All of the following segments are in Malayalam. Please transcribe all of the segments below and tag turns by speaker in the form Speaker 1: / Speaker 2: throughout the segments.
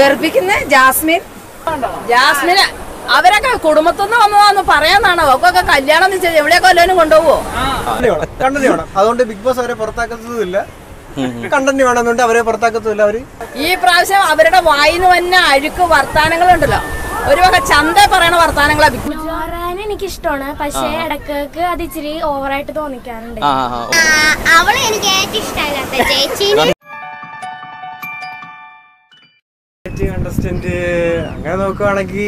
Speaker 1: വെറുപ്പിക്കുന്ന ജാസ്മിൻ ജാസ്മിന് അവരൊക്കെ കുടുംബത്തിൽ നിന്ന് വന്നതാന്ന് പറയാന്നാണോ അവക്കൊക്കെ കല്യാണം നിശ്ചയം എവിടെയൊക്കെ വല്ലവനും കൊണ്ടുപോവോ
Speaker 2: കണ്ടന്റ് വേണം അതുകൊണ്ട് ബിഗ് ബോസ് അവരെ പുറത്താക്കത്തതുമില്ല കണ്ടന്റ് വേണമെന്നുണ്ട് അവരെ പുറത്താക്കത്തുമില്ല അവര്
Speaker 1: ഈ പ്രാവശ്യം അവരുടെ വായിന്ന് തന്നെ അഴുക്ക് വർത്താനങ്ങളുണ്ടല്ലോ ഒരു വക ചന്ത പറയണ വർത്താനങ്ങളാ ബിഗ് ബോസ്
Speaker 3: ജോറാൻ എനിക്കിഷ്ടമാണ് പക്ഷേ ഇടയ്ക്ക് അത് ഇച്ചിരി ഓവറായിട്ട് തോന്നിക്കാറുണ്ട്
Speaker 4: ആ ആ, ആ.
Speaker 5: അവളെ എനിക്ക് ഏറ്റവും ഇഷ്ടമല്ലാത്ത ചേച്ചീനെ
Speaker 2: കണ്ടസ്റ്റന്റ് അങ്ങനെ നോക്കുവാണെങ്കിൽ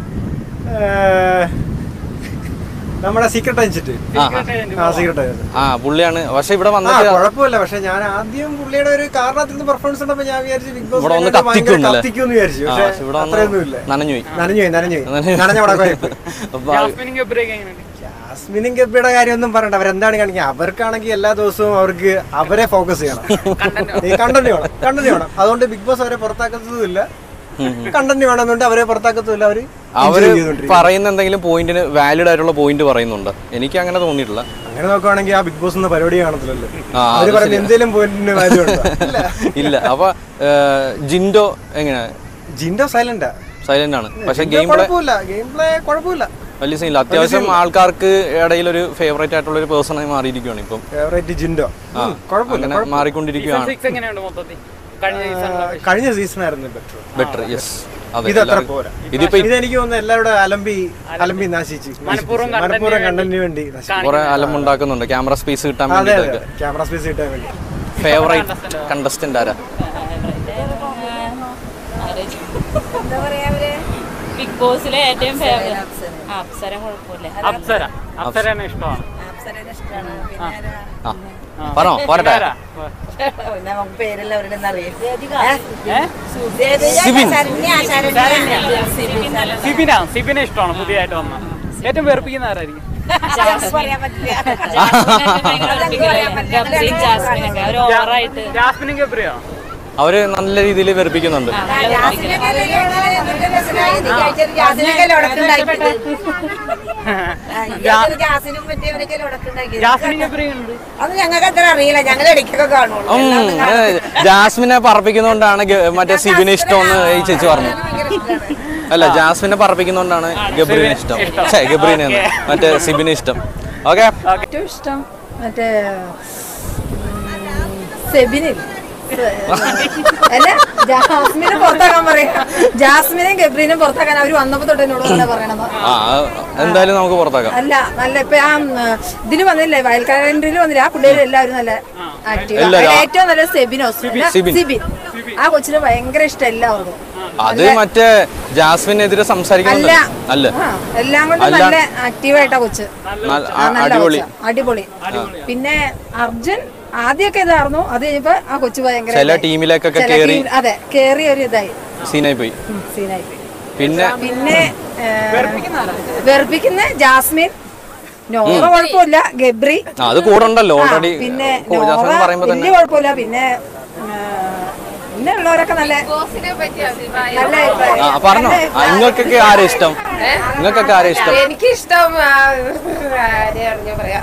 Speaker 2: നമ്മുടെ സീക്രട്ട് അയച്ചിട്ട്
Speaker 4: ആ,
Speaker 2: ആ സീക്രട്ട് അയച്ചിട്ട്
Speaker 4: ആ പുള്ളിയാണ് പക്ഷെ ഇവിടെ
Speaker 2: ആ
Speaker 4: വന്നിട്ട്
Speaker 2: കുഴപ്പമില്ല പക്ഷെ ഞാൻ ആദ്യം പുള്ളിയുടെ ഒരു കാരണത്തിൽ നിന്ന് പെർഫോമൻസ് ഉണ്ടപ്പോ ഞാൻ വിചാരിച്ചു ബിഗ് ബോസ്
Speaker 4: ഇവിടെ വന്ന്
Speaker 2: ഭയങ്കര
Speaker 4: കത്തിക്കുമെന്നല്ലേ?
Speaker 2: കത്തിക്കുമെന്ന് വിചാരിച്ചു
Speaker 4: ആ,
Speaker 2: പക്ഷെ
Speaker 4: പക്ഷെ ഇവിടെ വന്ന്
Speaker 2: അത്രയൊന്നുമില്ല
Speaker 4: നനഞ്ഞുപോയി
Speaker 2: നനഞ്ഞുപോയി നനഞ്ഞുപോയി
Speaker 4: നനഞ്ഞു.
Speaker 2: നനഞ്ഞ പടക്കമായിപ്പോയി
Speaker 4: അപ്പൊ
Speaker 2: ജാസ്മിനും ഗബ്ബിയുടെ കാര്യമൊന്നും പറയണ്ട അവരെന്താണ് കാണിക്കുക അവർക്കാണെങ്കിൽ എല്ലാ ദിവസവും അവർക്ക് അവരെ ഫോക്കസ് ചെയ്യണം ഈ കണ്ടന്റ് വേണം കണ്ടന്റ് വേണം അതുകൊണ്ട് ബിഗ് ബോസ് അവരെ പുറത്താക്കത്തതുമില്ല കണ്ടന്റ് വേണമെന്നുണ്ട് അവരെ പുറത്താക്കത്തുമില്ല അവര്
Speaker 4: അവര്
Speaker 2: enjoy ചെയ്തുകൊണ്ടിരിക്കും.
Speaker 4: പറയുന്ന എന്തെങ്കിലും പോയിന്റിന് വാലിഡ് ആയിട്ടുള്ള പോയിന്റ് പറയുന്നുണ്ട് എനിക്ക് അങ്ങനെ തോന്നിയിട്ടില്ല
Speaker 2: അങ്ങനെ നോക്കുവാണെങ്കിൽ ആ ബിഗ് ബോസ് എന്ന പരിപാടി കാണത്തില്ലല്ലോ
Speaker 4: ആ, അത്
Speaker 2: അവര് പറയുന്ന
Speaker 4: ശരിയാ.
Speaker 2: എന്തെങ്കിലും പോയിന്റിന് വാല്യൂ ഉണ്ടോ ഇല്ല
Speaker 4: ഇല്ല അപ്പൊ ഏഹ്, ജിൻഡോ എങ്ങനെ
Speaker 2: ജിൻഡോ സൈലന്റാ
Speaker 4: സൈലന്റ് ആണ് പക്ഷെ
Speaker 2: ജിൻഡോ
Speaker 4: ഗെയിം പ്ലേ
Speaker 2: കുഴപ്പമില്ല ഗെയിം പ്ലേ കുഴപ്പമില്ല
Speaker 4: വലിയ സീനില്ല അത്യാവശ്യം ആൾക്കാർക്ക് ഇടയിൽ ഒരു ഫേവറേറ്റ് ആയിട്ടുള്ള ഒരു പേഴ്സൺ ആയി മാറിയിരിക്കുകയാണ് ഇപ്പം
Speaker 2: ഫേവറേറ്റ് ജിൻഡോ
Speaker 4: ആ,
Speaker 2: ഉം, കുഴപ്പമില്ല
Speaker 4: അങ്ങനെ
Speaker 2: കുഴപ്പമില്ല.
Speaker 4: മാറിക്കൊണ്ടിരിക്കുകയാണ്
Speaker 6: എങ്ങനെയുണ്ട് മൊത്തത്തിൽ കഴിഞ്ഞ
Speaker 2: ആ, കഴിഞ്ഞ സീസൺ ആയിരുന്നു ബെറ്റർ
Speaker 4: ബെറ്റർ യെസ് അതെ
Speaker 2: ഇത് അത്ര
Speaker 4: എല്ലാവരും-
Speaker 2: പോരാ
Speaker 4: ഇതിപ്പോ
Speaker 2: ഇത് എനിക്ക് തോന്നുന്നു എല്ലാവരുടെ അലമ്പി അലമ്പി നാശിച്ച്
Speaker 6: മനഃപൂർവ്വം content
Speaker 2: മനഃപൂർവ്വം
Speaker 6: ന്
Speaker 2: കണ്ടന്റിന് വേണ്ടി നശിച്ചു.
Speaker 4: കുറെ അലമുണ്ടാക്കുന്നുണ്ട് ക്യാമറ സ്പേസ് കിട്ടാൻ
Speaker 2: അതെ അതെ
Speaker 4: വേണ്ടിയിട്ടൊക്കെ
Speaker 2: ക്യാമറ സ്പേസ് കിട്ടാൻ വേണ്ടി
Speaker 4: ഫേവറേറ്റ് കണ്ടസ്റ്റന്റ് ആരാ
Speaker 1: എന്താ പറയാ അവര്
Speaker 7: ബിഗ് ബോസിലെ ഏറ്റവും ഫേവറേറ്റ് അപ്സരം കുഴപ്പമില്ല
Speaker 6: അപ്സര അപ്സരനെ ഇഷ്ടമാണ്
Speaker 1: അപ്സരേനെ ഇഷ്ടാണ്. പിന്നെ ആരാ?
Speaker 4: ആ പറഞ്ഞോ പോരട്ടെ
Speaker 6: ആരാ?
Speaker 1: പിന്നെ നമുക്ക് പേരെല്ലാം അവരുടെ അറിയാം
Speaker 6: ഏ?
Speaker 4: സിബിൻ
Speaker 6: സിബിന സിബിനെ ഇഷ്ടമാണ് പുതിയതായിട്ട് വന്ന ഏറ്റവും വെറുപ്പിക്കുന്ന ആരായിരിക്കും
Speaker 1: പറയാൻ പറ്റില്ല
Speaker 7: ഗബ്രിയും ജാസ്മിനൊക്കെ അവർ ഓവറായിട്ട്
Speaker 6: ജാസ്മിനും ഗബ്രിയോ
Speaker 4: അവര് നല്ല രീതിയിൽ വെറുപ്പിക്കുന്നുണ്ട്
Speaker 6: ജാസ്മിനും ഗബ്രിയും ഉണ്ട്
Speaker 1: അത് ഞങ്ങൾക്ക് അത്ര അറിയില്ല ഞങ്ങൾ ഇടയ്ക്കൊക്കെ കാണുള്ളൂ
Speaker 4: ഉം, ഏ, ജാസ്മിനെ പറപ്പിക്കുന്നോണ്ടാണ് ഗ- മറ്റേ സിബിനെ ഇഷ്ടമെന്ന് ഈ ചേച്ചി പറഞ്ഞു അല്ല ജാസ്മിനെ പറപ്പിക്കുന്നോണ്ടാണ് ഗബ്രീനെ ഇഷ്ടം ഛേ ഗബ്രീനെ എന്ന്. മറ്റേ സിബിനെ ഇഷ്ടം ഓക്കെ
Speaker 1: ഏറ്റവും ഇഷ്ടം മറ്റേ സെബിനിൽ അല്ല ജാസ്മിനെ പുറത്താക്കാൻ പറയാ ജാസ്മിനെയും ഗബ്രീനും പുറത്താക്കാൻ അവര് വന്നപ്പോ തൊട്ട് എന്നോട് തന്നെ പറയണത്
Speaker 4: ആ എന്തായാലും നമുക്ക് പുറത്താക്കാം
Speaker 1: അല്ല നല്ല ഇപ്പൊ ആ ഉം, ഇതില് വന്നില്ലേ വയൽക്കാരൻ്റെ വന്നില്ല ആ പിള്ളേര് എല്ലാവരും നല്ല ആക്റ്റീവ്
Speaker 4: എല്ലാവരും ആ-
Speaker 1: ഏറ്റവും നല്ല സെബിനോ
Speaker 4: സിബിൻ.
Speaker 1: സിബിൻ ആ കൊച്ചിന് ഭയങ്കര ഇഷ്ടം എല്ലാവർക്കും
Speaker 4: അത് മറ്റേ ജാസ്മിനെതിരെ സംസാരിക്കുന്നുണ്ട്
Speaker 1: അല്ല.
Speaker 4: അല്ല
Speaker 1: ആ, എല്ലാം കൊണ്ടും
Speaker 4: അല്ല.
Speaker 1: നല്ല ആക്റ്റീവായിട്ടാ കൊച്ച്
Speaker 4: നല്ല-
Speaker 1: ആ, നല്ല
Speaker 4: അടിപൊളി
Speaker 1: കൊച്ചാ. അടിപൊളി പിന്നെ അർജുൻ ആദ്യമൊക്കെ ഇതായിരുന്നു അത് കഴിഞ്ഞപ്പോ ആ കൊച്ചു ഭയങ്കര
Speaker 4: ചില
Speaker 1: ഇതായി.
Speaker 4: ടീമിലേക്കൊക്കെ
Speaker 1: ചില
Speaker 4: കേറി
Speaker 1: ടീം- അതെ കേറി ഒരു ഇതായി
Speaker 4: സീനായി പോയി
Speaker 1: ഉം, സീനായി പോയി.
Speaker 4: പിന്നെ
Speaker 1: പിന്നെ ഏ, വെറുപ്പിക്കുന്ന ജാസ്മിൻ നോറ കുഴപ്പമില്ല ഗബ്രി
Speaker 4: ആ, അത് കൂടെ ഉണ്ടല്ലോ
Speaker 1: ആ,
Speaker 4: ഓൾറെഡി
Speaker 1: പിന്നെ
Speaker 4: ജാസ്മിൻ
Speaker 1: നോറ
Speaker 4: പറയുമ്പോ
Speaker 1: വലിയ
Speaker 4: തന്നെ
Speaker 1: കുഴപ്പമില്ല പിന്നെ ഏ, പിന്നെ ഉള്ളവരൊക്കെ നല്ല നല്ല അഭിപ്രായം.
Speaker 4: ആ പറഞ്ഞോ
Speaker 1: നല്ല
Speaker 4: ആ, നിങ്ങൾക്കൊക്കെ ആരാ ഇഷ്ടം നിങ്ങൾക്കൊക്കെ ആരാ ഇഷ്ടം
Speaker 8: എനിക്കിഷ്ടം ആരെയാണെന്ന് പറയാ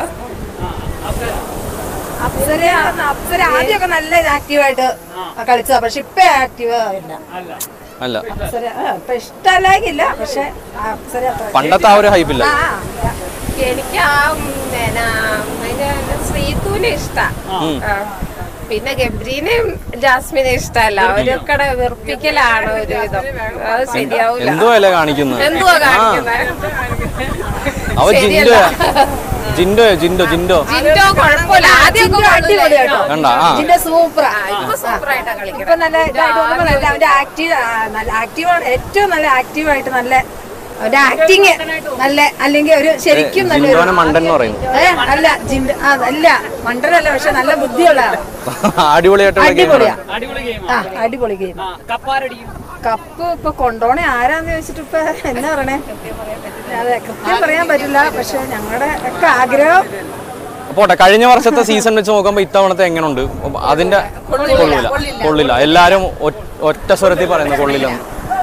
Speaker 1: അപ്സര അപ്സര ആദ്യമൊക്കെ നല്ല ആക്റ്റീവായിട്ട് കളിച്ചതാ പക്ഷെ ഇപ്പൊ ആക്റ്റീവ് ഇല്ല
Speaker 4: അല്ല
Speaker 1: അപ്സര ആ, ഇപ്പൊ ഇഷ്ടമല്ലായില്ല പക്ഷെ അപ്സര അത്ര
Speaker 4: പണ്ടത്തെ ആ ഒരു ഹൈപ്പില്ല
Speaker 8: ആ എനിക്ക് ആ ഉം, എന്നാ, അതിന്റെ ശ്രീതുവിനെ ഇഷ്ടാ
Speaker 4: ഉം.
Speaker 8: ആ. പിന്നെ ഗബ്രീനെയും ജാസ്മിനെ ഇഷ്ടമല്ല അവരൊക്കെ വെറുപ്പിക്കലാണ് ഒരു വിധം അത് ശരിയാവൂല
Speaker 4: എന്തോ അല്ലേ കാണിക്കുന്നത്
Speaker 8: എന്തുവാ കാണിക്കുന്നത്
Speaker 4: അവ ജിൻഡോ ജിൻഡോ ജിൻഡോ ജിൻഡോ
Speaker 8: ജിൻഡോ കുഴപ്പമില്ല ആദ്യമൊക്കെ
Speaker 1: അടിപൊളി കേട്ടോ
Speaker 4: കണ്ട ആ
Speaker 1: ഇതിന്റെ സൂപ്പർ
Speaker 8: ഇപ്പൊ സൂപ്പറായിട്ടാ കളിക്കുന്നത്
Speaker 1: ഇപ്പൊ നല്ല ഇതായിട്ട് വന്നപ്പോ നല്ല അവന്റെ ആക്റ്റീവ് നല്ല ആക്റ്റീവാണ് ഏറ്റവും നല്ല ആക്റ്റീവായിട്ട് നല്ല അവന്റെ ആക്ടിങ് നല്ല അല്ലെങ്കിൽ ഒരു ശരിക്കും നല്ല
Speaker 4: ജിൻഡോനെ മണ്ടൻ എന്ന് പറയുന്നു
Speaker 1: ഏ അല്ല ജിൻഡ ആ, അല്ല മണ്ടനല്ല പക്ഷെ നല്ല ബുദ്ധിയുള്ള ആളാ.
Speaker 4: അടിപൊളിയായിട്ടുള്ള ഗെയിം
Speaker 1: അടിപൊളിയാ
Speaker 6: അടിപൊളി ഗെയിം
Speaker 1: ആ അടിപൊളി ഗെയിം
Speaker 6: കപ്പാരടിക്കും
Speaker 1: കപ്പ് ഇപ്പൊ കൊണ്ടോണേ ആരാന്ന് ചോദിച്ചിട്ട് ഇപ്പൊ എന്നാ പറയണേ അതെ കൃത്യം പറയാൻ പറ്റില്ല പക്ഷെ ഞങ്ങളുടെ ഒക്കെ ആഗ്രഹം
Speaker 4: പോട്ടെ കഴിഞ്ഞ വർഷത്തെ സീസൺ വെച്ച് നോക്കുമ്പോ ഇത്തവണത്തെ എങ്ങനെയുണ്ട് അതിന്റെ കൊള്ളില്ല കൊള്ളില്ല എല്ലാരും ഒ- ഒറ്റ സ്വരത്തിൽ പറയുന്നു കൊള്ളില്ലെന്ന്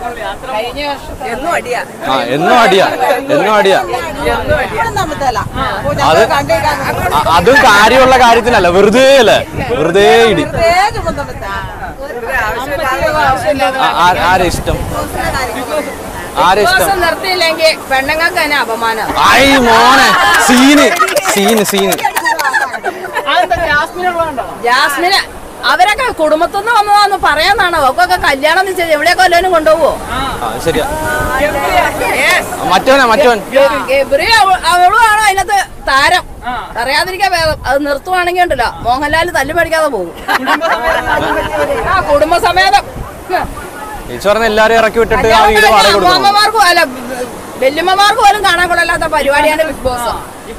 Speaker 4: ആ എന്നും അടിയാ എന്നും അടിയാ അത് അ- അതും കാര്യമുള്ള കാര്യത്തിനല്ല വെറുതെ അല്ലേ വെറുതെ ഇടി ആ- ആ- ആരാ ഇഷ്ടം ആരാ ഇഷ്ടം
Speaker 8: നിർത്തിയില്ലെങ്കിൽ പെണ്ണുങ്ങൾക്ക് തന്നെ അപമാനം
Speaker 4: ഐ മോനെ സീന് സീന് സീന്
Speaker 8: ജാസ്മിന് അവരൊക്കെ കുടുംബത്തിൽ നിന്ന് വന്നതാന്ന് പറയാന്നാണോ അവക്കൊക്കെ കല്യാണം നിശ്ചയിച്ചു എവിടെയൊക്കെ വല്ലവനും കൊണ്ടുപോവോ
Speaker 4: ആ ശരിയാ ആ, മറ്റവനാ മറ്റവൻ
Speaker 8: ഗബ്രി അവ- അവളുമാണ് അതിനകത്ത് താരം അറിയാതിരിക്കാൻ ഭേദം അത് നിർത്തുവാണെങ്കിൽ ഉണ്ടല്ലോ മോഹൻലാൽ തല്ലു പഠിക്കാതെ പോകും ആ കുടുംബസമേതം
Speaker 4: ചേച്ചി പറഞ്ഞ എല്ലാരും ഇറക്കി വിട്ടിട്ട് ആ വീട് വാടക കൊടുക്കണം
Speaker 8: അമ്മമാർക്കും അല്ല വല്യമ്മമാർക്ക് പോലും കാണാൻ കൊള്ളാത്ത പരിപാടിയാണ് ബിഗ് ബോസ്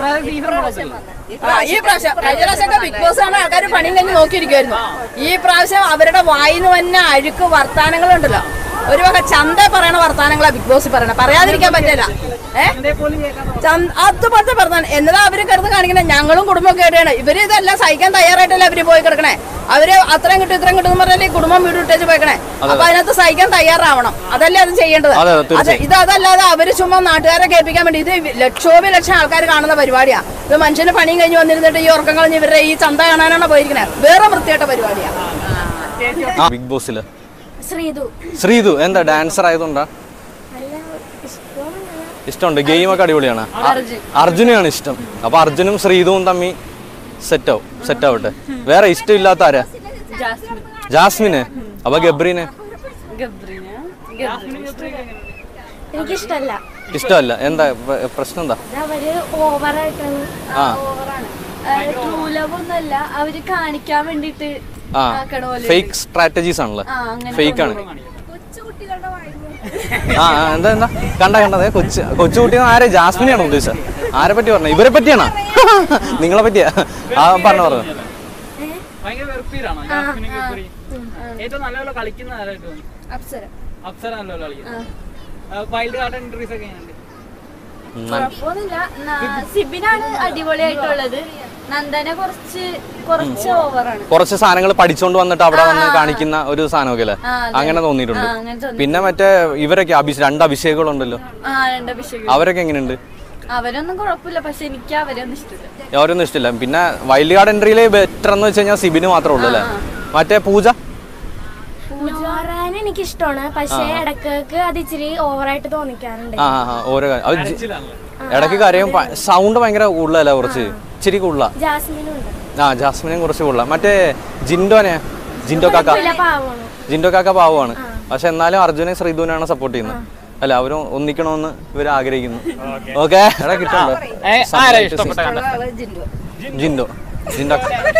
Speaker 8: ആ, ഈ പ്രാവശ്യം കഴിഞ്ഞ പ്രാവശ്യമൊക്കെ ബിഗ് ബോസ് ആണ് ആൾക്കാർ പണിയും കഴിഞ്ഞ് നോക്കിയിരിക്കുമായിരുന്നു ഈ പ്രാവശ്യം അവരുടെ വായിന്ന് തന്നെ അഴുക്ക് വർത്താനങ്ങളുണ്ടല്ലോ ഒരു വക ചന്ത പറയണ വർത്താനങ്ങളാ ബിഗ് ബോസ് പറയണ പറയാതിരിക്കാൻ പറ്റില്ല ഏഹ് അതുപോലത്തെ വർത്താനം എന്നതാ അവര് കിടന്ന് കാണിക്കണേ ഞങ്ങളും കുടുംബമൊക്കെ ആയിട്ടാണ് ഇവര് ഇതെല്ലാം സഹിക്കാൻ തയ്യാറായിട്ടല്ലേ അവര് പോയി കിടക്കണേ അവര് അത്രയും കിട്ടും ഇത്രയും കിട്ടും എന്ന് പറഞ്ഞാൽ ഈ കുടുംബം വീട് വിട്ടേച്ച് പോയിക്കണേ അപ്പൊ അതിനകത്ത് സഹിക്കാൻ തയ്യാറാവണം അതല്ലേ അത് ചെയ്യേണ്ടത്
Speaker 4: അതെ, അതെ,
Speaker 8: അത്
Speaker 4: തീർച്ചയായും.
Speaker 8: ഇത് അതല്ലാതെ അവര് ചുമ്മാ നാട്ടുകാരെ കേൾപ്പിക്കാൻ വേണ്ടി ഇത് ലക്ഷോപി ലക്ഷം ആൾക്കാർ കാണുന്ന പരിപാടിയാ ഇത് മനുഷ്യന് പണിയും കഴിഞ്ഞ് വന്നിരുന്നിട്ട് ഈ ഉറക്കം കളഞ്ഞ് ഇവരുടെ ഈ ചന്ത കാണാനാണ് പോയിരിക്കണേ വേറെ വൃത്തിയായിട്ട പരിപാടിയാ
Speaker 4: ആ ബിഗ് ബോസില്
Speaker 3: ശ്രീതു
Speaker 4: ശ്രീതു എന്താ ഡാൻസർ ആയതുകൊണ്ടാ
Speaker 3: നല്ല ഇഷ്ടമാണ്
Speaker 4: ഇഷ്ടമുണ്ട് ഗെയിമൊക്കെ അടിപൊളിയാണ് അ- അർജുനെയാണ് ഇഷ്ടം അപ്പൊ അർജുനും ശ്രീതുവും തമ്മി സെറ്റ് ആവും സെറ്റ് ആവട്ടെ വേറെ ഇഷ്ടമില്ലാത്ത ആരാ ജാസ്മിന് അപ്പൊ ഗബ്രീന്
Speaker 3: എനിക്കിഷ്ടല്ല
Speaker 4: ഇഷ്ടമല്ല എന്താ പ്ര- പ്രശ്നം എന്താ
Speaker 3: അത് അവര് ഓവറായിട്ടാണ്
Speaker 4: ആ.
Speaker 3: ഓവറാണ് ട്രൂ ലവ് ഒന്നല്ല അവര് കാണിക്കാൻ വേണ്ടിട്ട്
Speaker 4: ആ
Speaker 3: ആക്കണ പോലെ
Speaker 4: ഫേക്ക് സ്ട്രാറ്റജീസ് ആണല്ലോ
Speaker 3: ആ, അങ്ങനെ
Speaker 4: ഫേക്ക് ആണ് ആ ആ, എന്താ എന്താ കണ്ട കണ്ടത് കൊച്ചു കൊച്ചുകുട്ടി ആരെ ജാസ്മിനെയാണോ ഉദ്ദേശിച്ചത് ആരെ പറ്റി പറഞ്ഞത് ഇവരെ പറ്റിയാണോ നിങ്ങളെ പറ്റിയാ ആ പറഞ്ഞു പറഞ്ഞു
Speaker 6: ഭയങ്കര വെറുപ്പീരാണോ ജാസ്മിനും ഗബ്രി ഏറ്റവും നല്ലപോലെ കളിക്കുന്ന ആരായിട്ട് തോന്നി
Speaker 3: അപ്സര
Speaker 6: അപ്സര നല്ലപോലെ കളിക്കുന്നത് വൈൽഡ് കാർഡ് എൻട്രീസ് ഒക്കെ എങ്ങനെയുണ്ട്
Speaker 3: കുഴപ്പമൊന്നുമില്ല ന- സിബിനാണ് അടിപൊളിയായിട്ടുള്ളത് നന്ദന കുറച്ച് കുറച്ച് ഓവറാണ്
Speaker 4: കുറച്ച് സാധനങ്ങൾ പഠിച്ചോണ്ട് വന്നിട്ട് അവിടെ വന്ന് കാണിക്കുന്ന ഒരു സാധനമൊക്കെ അല്ലേ
Speaker 3: ആ, അതെ.
Speaker 4: അങ്ങനെ തോന്നിയിട്ടുണ്ട്
Speaker 3: ആ, അങ്ങനെ തോന്നി.
Speaker 4: പിന്നെ മറ്റേ ഇവരൊക്കെ അഭിഷേ രണ്ട് അഭിഷേകങ്ങളുണ്ടല്ലോ
Speaker 3: ആ രണ്ട് അഭിഷേകം
Speaker 4: അവരൊക്കെ എങ്ങനെയുണ്ട്
Speaker 3: അവരൊന്നും കുഴപ്പമില്ല പക്ഷെ എനിക്ക് അവരൊന്നും ഇഷ്ടമില്ല
Speaker 4: അവരൊന്നും ഇഷ്ടമില്ല പിന്നെ വൈൽഡ് കാർഡ് എൻട്രിയിലെ ബെറ്റർ എന്ന് വെച്ച് കഴിഞ്ഞാൽ സിബിന് മാത്രമേ ഉള്ളൂ അല്ലേ മറ്റേ പൂജ
Speaker 3: നോറാൻ എനിക്ക് ഇഷ്ടമാണ് പക്ഷെ ഇടയ്ക്ക് അത് ഇച്ചിരി ഓവറായിട്ട് തോന്നിക്കാറുണ്ട്
Speaker 4: ആ ആ, ആ ഓരോ കാര്യം അത് ജി- ഇടയ്ക്ക് കാര്യം സൗണ്ട് ഭയങ്കര കൂടുതലല്ല കുറച്ച് ഇച്ചിരി കൂടുതലാ
Speaker 3: ജാസ്മിനും ഉണ്ട്
Speaker 4: ആ ജാസ്മിനെയും കുറച്ച് കൂടുതലാ മറ്റേ ജിൻഡോനെ ജിൻഡോ കാക്ക
Speaker 3: കുഴപ്പമില്ല, പാവമാണ്
Speaker 4: ജിൻഡോ കാക്ക പാവമാണ് പക്ഷെ എന്നാലും അർജുനെ ശ്രീധുവിനാണ് സപ്പോർട്ട് ചെയ്യുന്നത് അല്ല അവരും ഒന്നിക്കണമെന്ന് ഇവർ ആഗ്രഹിക്കുന്നു ഓക്കെ എടാ കിട്ടുന്നുണ്ടോ
Speaker 6: ഏ, ആരാ ഇഷ്ടപ്പെട്ട കണ്ട
Speaker 4: ജിൻഡോ ജിൻഡോ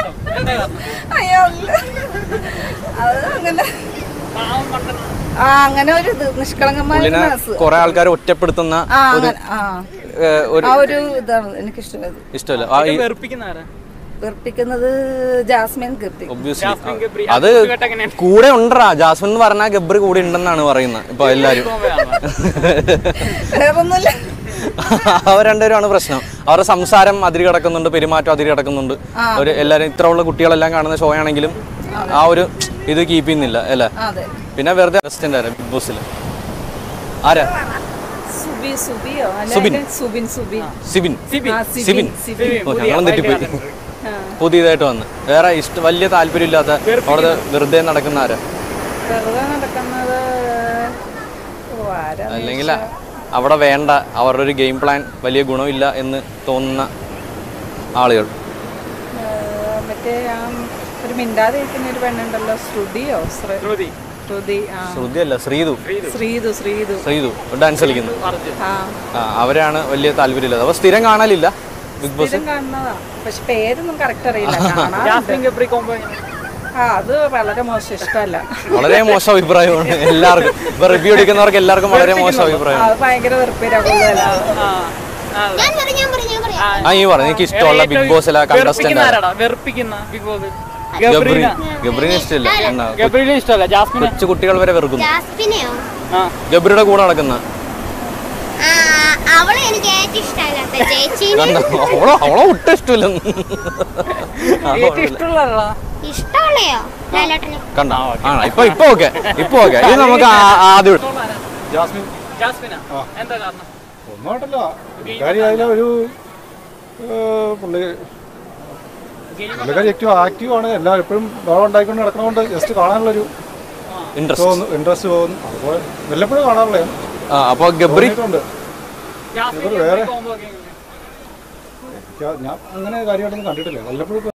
Speaker 6: പാവം പണ്ടത്തെ
Speaker 8: ആ അങ്ങനെ ഒരു ഇത് നിഷ്കളങ്കമായ
Speaker 4: പുള്ളിനെ കുറെ ആൾക്കാർ ഒറ്റപ്പെടുത്തുന്ന ഒരു
Speaker 8: ആ
Speaker 4: ഏ, ഒരു
Speaker 8: ആ ഒരു ഇതാണ് എനിക്കിഷ്ടമായത്
Speaker 4: ഇഷ്ടമല്ല ആ, ഈ-
Speaker 6: വെറുപ്പിക്കുന്ന ആരാ
Speaker 8: വെറുപ്പിക്കുന്നത് ജാസ്മിൻ ഗബ്രി
Speaker 4: obviously.
Speaker 6: ജാസ്മിൻ ഗബ്രി.
Speaker 4: അത്
Speaker 6: അത് കേട്ട എങ്ങനെയാണ്?
Speaker 4: കൂടെ ഉണ്ടറാ ജാസ്മിൻ എന്ന് പറഞ്ഞാൽ ഗബ്രി കൂടെ ഉണ്ടെന്നാണ് പറയുന്നത് ഇപ്പൊ എല്ലാരും
Speaker 8: വേറൊന്നുമില്ല
Speaker 4: അവർ രണ്ടുപേരുമാണ് പ്രശ്നം അവരുടെ സംസാരം അതിരി കിടക്കുന്നുണ്ട് പെരുമാറ്റം അതിരി കിടക്കുന്നുണ്ട് ഒരു എല്ലാരും ഇത്ര ഉള്ള കുട്ടികളെല്ലാം കാണുന്ന ഷോ ആണെങ്കിലും ആ ഒരു ഇത് കീപ്പ് ചെയ്യുന്നില്ല അല്ലേ
Speaker 8: അതെ
Speaker 4: പിന്നെ വെറുതെ അസിസ്റ്റന്റ് ആരാ ബിഗ് ബോസിൽ ആരാ
Speaker 8: സുബി സുബിയോ
Speaker 4: സുബിൻ
Speaker 8: സുബിൻ സുബിൻ
Speaker 4: സിബിൻ
Speaker 6: സിബിൻ.
Speaker 4: സിബിൻ ഓ ഞങ്ങളും തെറ്റിപ്പോയി പുതിയതായിട്ട് വന്ന് വേറെ ഇഷ്ട വലിയ താല്പര്യമില്ലാത്ത അവിടെ വെറുതെ നടക്കുന്ന ആരാ
Speaker 8: വെറുതെ നടക്കുന്നത് ഓ, ആരാ?
Speaker 4: അല്ലെങ്കിൽ അവിടെ വേണ്ട അവരുടെ ഒരു ഗെയിം പ്ലാൻ വലിയ ഗുണമില്ല എന്ന് തോന്നുന്ന ആളുകൾ
Speaker 8: ഏ, മറ്റേ ആ ഒരു മിണ്ടാതെ ഇരിക്കുന്ന ഒരു പെണ്ണുണ്ടല്ലോ ശ്രുതിയോ ശ്ര-
Speaker 6: ശ്രുതി
Speaker 8: ശ്രുതി ആ
Speaker 4: ശ്രുതിയല്ല ശ്രീതു
Speaker 8: ശ്രീതു ശ്രീതു
Speaker 4: ശ്രീതു ഡാൻസ് കളിക്കുന്നു
Speaker 6: അർജുൻ
Speaker 8: ആ
Speaker 4: ആ അവരാണ് വലിയ താല്പര്യമില്ലാതെ അപ്പൊ സ്ഥിരം കാണലില്ല ബിഗ് ബോസ്
Speaker 8: സ്ഥിരം കാണുന്നതാ പക്ഷെ പേരൊന്നും കറക്റ്റ് അറിയില്ല കാണാറുണ്ട്.
Speaker 6: ജാസ്മിൻ ഗബ്രി കോമ്പോ എങ്ങനെ?
Speaker 8: ആ അത് വളരെ മോശം ഇഷ്ടമല്ല
Speaker 4: വളരെ മോശം അഭിപ്രായമാണ് എല്ലാവർക്കും ഇപ്പൊ റിവ്യൂ എടുക്കുന്നവർക്ക് എല്ലാവർക്കും വളരെ മോശം അഭിപ്രായം
Speaker 8: അത് ഭയങ്കര വെറുപ്പില്ല കൂടുതലാ
Speaker 6: ആ, ആ,
Speaker 5: ഞാൻ പറയാം ഞാൻ പറയാം ഞാൻ പറയാം
Speaker 4: ആ ഈ പറഞ്ഞു എനിക്ക് ഇഷ്ടമുള്ള ബിഗ് ബോസിലെ
Speaker 6: വെറുപ്പിക്കുന്ന
Speaker 4: കണ്ടസ്റ്റന്റ്
Speaker 6: ആരാടാ വെറുപ്പിക്കുന്ന ബിഗ് ബോസ്
Speaker 4: ഗബ്രി
Speaker 6: ഗബ്രീന
Speaker 4: ഗബ്രിനെ ഇഷ്ടമില്ല എന്നാ,
Speaker 6: ഗബ്രീനെ ഇഷ്ടമല്ല ജാസ്മിനെ
Speaker 4: കൊച്ചു കുട്ടികൾ വരെ വെറുക്കുന്നു
Speaker 5: ജാസ്മിനെയോ
Speaker 6: ആ
Speaker 4: ഗബ്രിയുടെ കൂടെ നടക്കുന്ന
Speaker 5: ആ അവളെ എനിക്ക് ഏറ്റവും ഇഷ്ടമല്ലാത്ത ചേച്ചീനെ
Speaker 4: കണ്ടോ അവളോ അവളോ ഒട്ടും ഇഷ്ടമില്ലെന്ന്
Speaker 6: ഏറ്റവും ഇഷ്ടമുള്ളതാ
Speaker 5: ഇഷ്ടമുള്ളയോ ലാലേട്ടനെ
Speaker 4: കണ്ടോ ആ ഇപ്പൊ ഇപ്പൊ ഓക്കെ ഇപ്പൊ ഓക്കെ ഇത് നമുക്ക് ആ- ആദ്യം ഇടാം.
Speaker 2: ജാസ്മിൻ
Speaker 6: ജാസ്മിനാ എന്താ കാരണം
Speaker 2: ഒന്നോട്ടല്ല കാര്യം അതിലെ ഒരു ഏ, പുള്ളി
Speaker 9: പുള്ളിക്കാരി ഏറ്റവും ആക്റ്റീവ് ആണ് എല്ലാം എപ്പോഴും ബഹളം ഉണ്ടായിക്കൊണ്ട് നടക്കണോണ്ട് ജസ്റ്റ് കാണാനുള്ളൊരു
Speaker 4: ഇൻട്രസ്റ്റ്
Speaker 9: തോന്നുന്നു ഇൻട്രസ്റ്റ് തോന്നുന്നു അതുപോലെ വല്ലപ്പോഴും കാണാറുള്ളതാണ്
Speaker 4: ആ അപ്പൊ ഗബ്രി
Speaker 9: തോന്നിയിട്ടുണ്ട്
Speaker 6: ജാസ്മിൻ
Speaker 9: ഇവര് വേറെ-
Speaker 6: കോംബോ ഒക്കെ എങ്ങനെ?
Speaker 9: ഞാൻ അങ്ങനെ കാര്യമായിട്ടൊന്നും കണ്ടിട്ടില്ല വല്ലപ്പോഴും